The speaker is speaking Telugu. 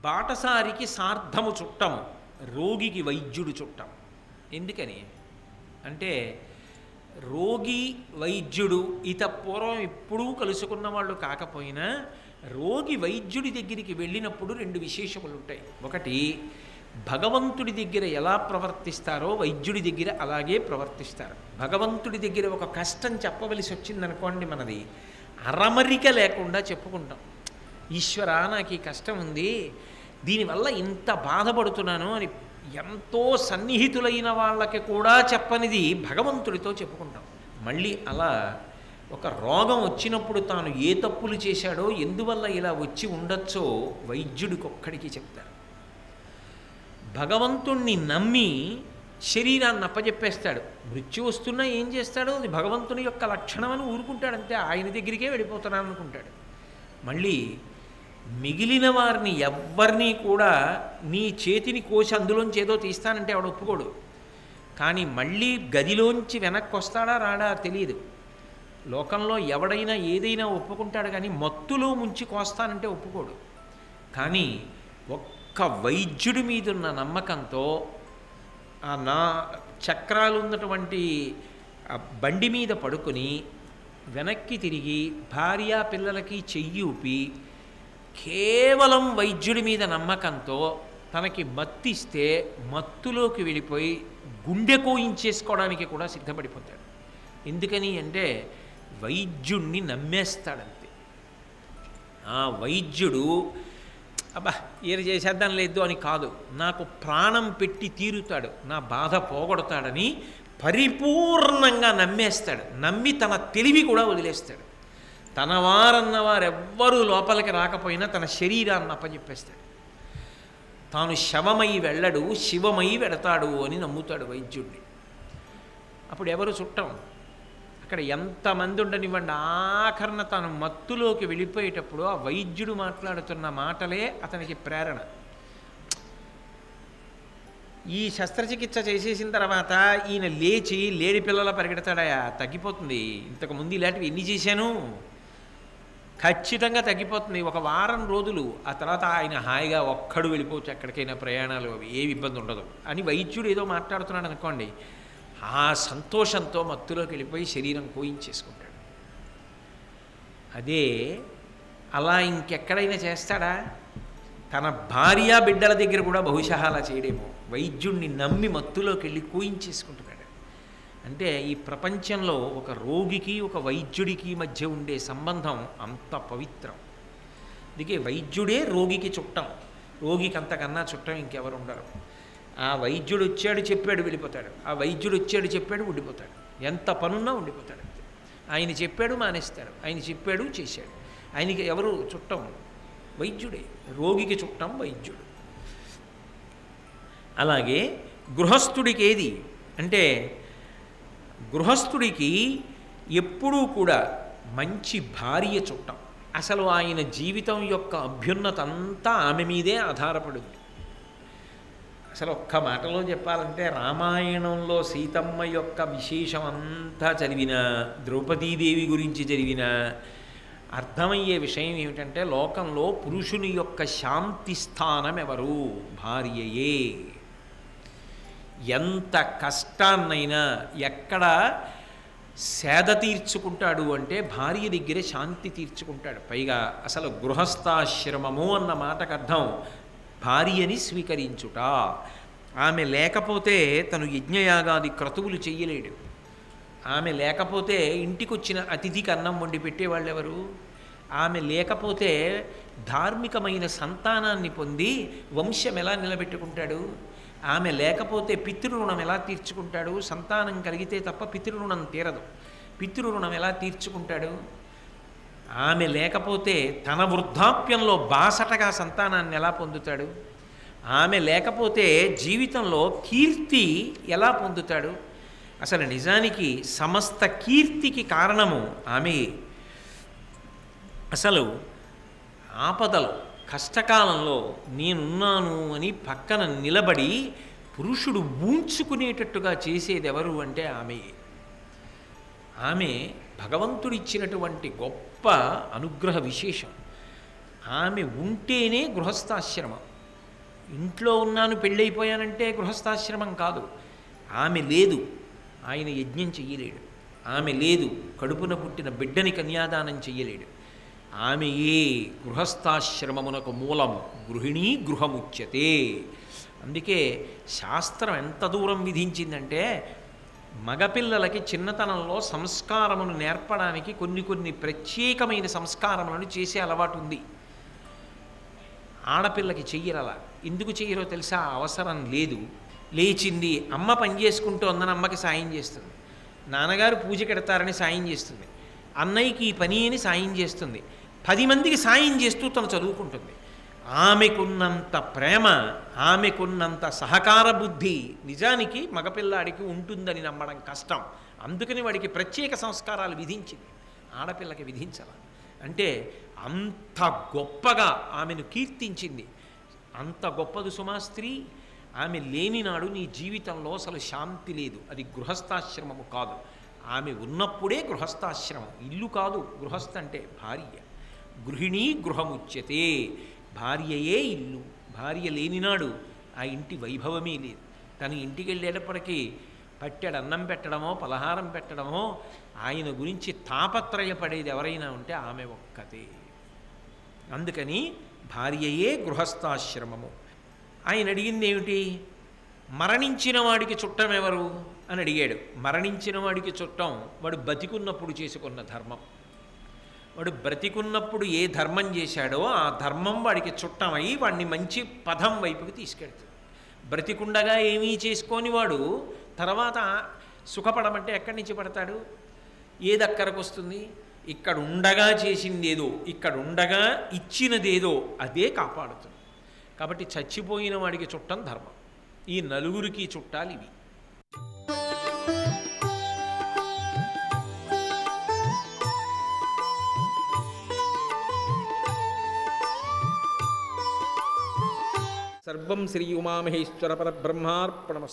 బాటసారికి సార్థము చుట్టము రోగికి వైద్యుడు చుట్టం ఎందుకని అంటే రోగి వైద్యుడు ఇత పూర్వం ఎప్పుడూ కలుసుకున్న వాళ్ళు కాకపోయినా రోగి వైద్యుడి దగ్గరికి వెళ్ళినప్పుడు రెండు విశేషములు ఉంటాయి ఒకటి భగవంతుడి దగ్గర ఎలా ప్రవర్తిస్తారో వైద్యుడి దగ్గర అలాగే ప్రవర్తిస్తారు భగవంతుడి దగ్గర ఒక కష్టం చెప్పవలసి వచ్చిందనుకోండి మనది అరమరిక లేకుండా చెప్పుకుంటాం ఈశ్వర నాకు ఈ కష్టం ఉంది దీనివల్ల ఇంత బాధపడుతున్నాను అని ఎంతో సన్నిహితులైన వాళ్ళకి కూడా చెప్పనిది భగవంతుడితో చెప్పుకుంటాం మళ్ళీ అలా ఒక రోగం వచ్చినప్పుడు తాను ఏ తప్పులు చేశాడో ఎందువల్ల ఇలా వచ్చి ఉండొచ్చో వైద్యుడికి ఒక్కడికి చెప్తారు భగవంతుణ్ణి నమ్మి శరీరాన్ని అప్పచెప్పేస్తాడు మృత్యు వస్తున్నా ఏం చేస్తాడు అది భగవంతుని యొక్క లక్షణం అని ఊరుకుంటాడంతే ఆయన దగ్గరికే వెళ్ళిపోతున్నాను అనుకుంటాడు మళ్ళీ మిగిలిన వారిని ఎవ్వరినీ కూడా నీ చేతిని కోసి అందులోంచి ఏదో తీస్తానంటే ఆవిడ ఒప్పుకోడు కానీ మళ్ళీ గదిలోంచి వెనక్కి వస్తాడా రాడా తెలియదు లోకంలో ఎవడైనా ఏదైనా ఒప్పుకుంటాడు కానీ మత్తులో ముంచి కోస్తానంటే ఒప్పుకోడు కానీ ఒక్క వైద్యుడి మీద ఉన్న నమ్మకంతో ఆ నా చక్రాలు ఉన్నటువంటి ఆ బండి మీద పడుకుని వెనక్కి తిరిగి భార్య పిల్లలకి చెయ్యి ఊపి కేవలం వైద్యుడి మీద నమ్మకంతో తనకి మత్తిస్తే మత్తులోకి వెళ్ళిపోయి గుండె కోయించేసుకోవడానికి కూడా సిద్ధపడిపోతాడు ఎందుకని అంటే వైద్యుణ్ణి నమ్మేస్తాడంతే ఆ వైద్యుడు అబ్బా ఈయన చేసేద్దాం లేదు అని కాదు నాకు ప్రాణం పెట్టి తీరుతాడు నా బాధ పోగొడతాడని పరిపూర్ణంగా నమ్మేస్తాడు నమ్మి తన తెలివి కూడా వదిలేస్తాడు తన వారన్న వారెవ్వరూ లోపలికి రాకపోయినా తన శరీరాన్ని అప్పచెప్పేస్తాడు తాను శవమై వెళ్ళడు శివమై వెడతాడు అని నమ్ముతాడు వైద్యుడిని అప్పుడు ఎవరు చుట్టం అక్కడ ఎంతమంది ఉండనివ్వండి ఆఖరణ తాను మత్తులోకి వెళ్ళిపోయేటప్పుడు ఆ వైద్యుడు మాట్లాడుతున్న మాటలే అతనికి ప్రేరణ ఈ శస్త్రచికిత్స చేసేసిన తర్వాత ఈయన లేచి లేడి పిల్లల పరిగెడతాడయా తగ్గిపోతుంది ఇంతకు ముందు ఇలాంటివి ఎన్ని చేశాను ఖచ్చితంగా తగ్గిపోతుంది ఒక వారం రోజులు ఆ తర్వాత ఆయన హాయిగా ఒక్కడు వెళ్ళిపోవచ్చు ఎక్కడికైనా ప్రయాణాలు అవి ఏమి ఇబ్బంది ఉండదు అని వైద్యుడు ఏదో మాట్లాడుతున్నాడు అనుకోండి ఆ సంతోషంతో మత్తులోకి వెళ్ళిపోయి శరీరం కోయించేసుకుంటాడు అదే అలా ఇంకెక్కడైనా చేస్తాడా తన భార్య బిడ్డల దగ్గర కూడా బహుశా అలా చేయడేమో వైద్యుణ్ణి నమ్మి మత్తులోకి వెళ్ళి కూయించేసుకుంటున్నాడు అంటే ఈ ప్రపంచంలో ఒక రోగికి ఒక వైద్యుడికి మధ్య ఉండే సంబంధం అంత పవిత్రం అందుకే వైద్యుడే రోగికి చుట్టం రోగికి అంతకన్నా చుట్టం ఇంకెవరు ఉండరు ఆ వైద్యుడు వచ్చాడు చెప్పాడు వెళ్ళిపోతాడు ఆ వైద్యుడు వచ్చాడు చెప్పాడు ఉండిపోతాడు ఎంత పనున్నా ఉండిపోతాడు అంతే ఆయన చెప్పాడు మానేస్తాడు ఆయన చెప్పాడు చేశాడు ఆయనకి ఎవరు చుట్టం వైద్యుడే రోగికి చుట్టం వైద్యుడు అలాగే గృహస్థుడికి ఏది అంటే గృహస్థుడికి ఎప్పుడూ కూడా మంచి భార్య చుట్టం అసలు ఆయన జీవితం యొక్క అభ్యున్నత అంతా ఆమె మీదే ఆధారపడింది అసలు ఒక్క మాటలో చెప్పాలంటే రామాయణంలో సీతమ్మ యొక్క విశేషం అంతా చదివిన ద్రౌపదీదేవి గురించి చదివిన అర్థమయ్యే విషయం ఏమిటంటే లోకంలో పురుషుని యొక్క శాంతి స్థానం ఎవరు భార్యయే ఎంత కష్టాన్నైనా ఎక్కడ సేద తీర్చుకుంటాడు అంటే భార్య దగ్గర శాంతి తీర్చుకుంటాడు పైగా అసలు గృహస్థాశ్రమము అన్న మాటకు అర్థం భార్యని స్వీకరించుట ఆమె లేకపోతే తను యజ్ఞయాగాది క్రతువులు చెయ్యలేడు ఆమె లేకపోతే ఇంటికొచ్చిన అతిథికి అన్నం వండి పెట్టేవాళ్ళు ఎవరు ఆమె లేకపోతే ధార్మికమైన సంతానాన్ని పొంది వంశం ఎలా నిలబెట్టుకుంటాడు ఆమె లేకపోతే పితృరుణం ఎలా తీర్చుకుంటాడు సంతానం కలిగితే తప్ప పితృరుణం తీరదు పితృరుణం ఎలా తీర్చుకుంటాడు ఆమె లేకపోతే తన వృద్ధాప్యంలో బాసటగా సంతానాన్ని ఎలా పొందుతాడు ఆమె లేకపోతే జీవితంలో కీర్తి ఎలా పొందుతాడు అసలు నిజానికి సమస్త కీర్తికి కారణము ఆమె అసలు ఆపదలో కష్టకాలంలో నేనున్నాను అని పక్కన నిలబడి పురుషుడు ఊంచుకునేటట్టుగా చేసేది ఎవరు అంటే ఆమె ఆమె భగవంతుడిచ్చినటువంటి గొప్ప అనుగ్రహ విశేషం ఆమె ఉంటేనే గృహస్థాశ్రమం ఇంట్లో ఉన్నాను పెళ్ళైపోయానంటే గృహస్థాశ్రమం కాదు ఆమె లేదు ఆయన యజ్ఞం చెయ్యలేడు ఆమె లేదు కడుపున పుట్టిన బిడ్డని కన్యాదానం చెయ్యలేడు ఆమె ఏ గృహస్థాశ్రమమునకు మూలము గృహిణీ గృహముచ్యతే అందుకే శాస్త్రం ఎంత దూరం విధించిందంటే మగపిల్లలకి చిన్నతనంలో సంస్కారమును నేర్పడానికి కొన్ని కొన్ని ప్రత్యేకమైన సంస్కారములను చేసే అలవాటు ఉంది ఆడపిల్లకి చెయ్యరలా ఎందుకు చెయ్యరో తెలుసా అవసరం లేదు లేచింది అమ్మ పని చేసుకుంటూ ఉందని అమ్మకి సాయం చేస్తుంది నాన్నగారు పూజ కెడతారని సాయం చేస్తుంది అన్నయ్యకి ఈ పని అని సాయం చేస్తుంది పది మందికి సాయం చేస్తూ తను చదువుకుంటుంది ఆమెకున్నంత ప్రేమ ఆమెకున్నంత సహకార బుద్ధి నిజానికి మగపిల్లాడికి ఉంటుందని నమ్మడం కష్టం అందుకని వాడికి ప్రత్యేక సంస్కారాలు విధించింది ఆడపిల్లకి విధించాల అంటే అంత గొప్పగా ఆమెను కీర్తించింది అంత గొప్పది సుమా స్త్రీ ఆమె లేనినాడు నీ జీవితంలో అసలు శాంతి లేదు అది గృహస్థాశ్రమము కాదు ఆమె ఉన్నప్పుడే గృహస్థాశ్రమం ఇల్లు కాదు గృహస్థ అంటే భార్య గృహిణీ గృహముచ్యతే భార్యయే ఇల్లు భార్య లేనినాడు ఆ ఇంటి వైభవమే లేదు తను ఇంటికి వెళ్ళేటప్పటికీ పట్టెడు అన్నం పెట్టడమో పలహారం పెట్టడమో ఆయన గురించి తాపత్రయపడేది ఎవరైనా ఉంటే ఆమె ఒక్కతే అందుకని భార్యయే గృహస్థాశ్రమము ఆయన అడిగింది ఏమిటి మరణించిన వాడికి చుట్టం ఎవరు అని అడిగాడు మరణించిన వాడికి చుట్టం వాడు బతికున్నప్పుడు చేసుకున్న ధర్మం వాడు బ్రతికున్నప్పుడు ఏ ధర్మం చేశాడో ఆ ధర్మం వాడికి చుట్టమై వాడిని మంచి పదం వైపుకి తీసుకెళ్తుంది బ్రతికుండగా ఏమీ చేసుకొని వాడు తర్వాత సుఖపడమంటే ఎక్కడి నుంచి పడతాడు ఏది అక్కడికి వస్తుంది ఇక్కడ ఉండగా చేసిందేదో ఇక్కడ ఉండగా ఇచ్చినదేదో అదే కాపాడుతుంది కాబట్టి చచ్చిపోయిన వాడికి చుట్టం ధర్మం ఈ నలుగురికి చుట్టాలు ఇవి సర్వం శ్రీ ఉమామహేశ్వర పరబ్రహ్మార్పణమస్తు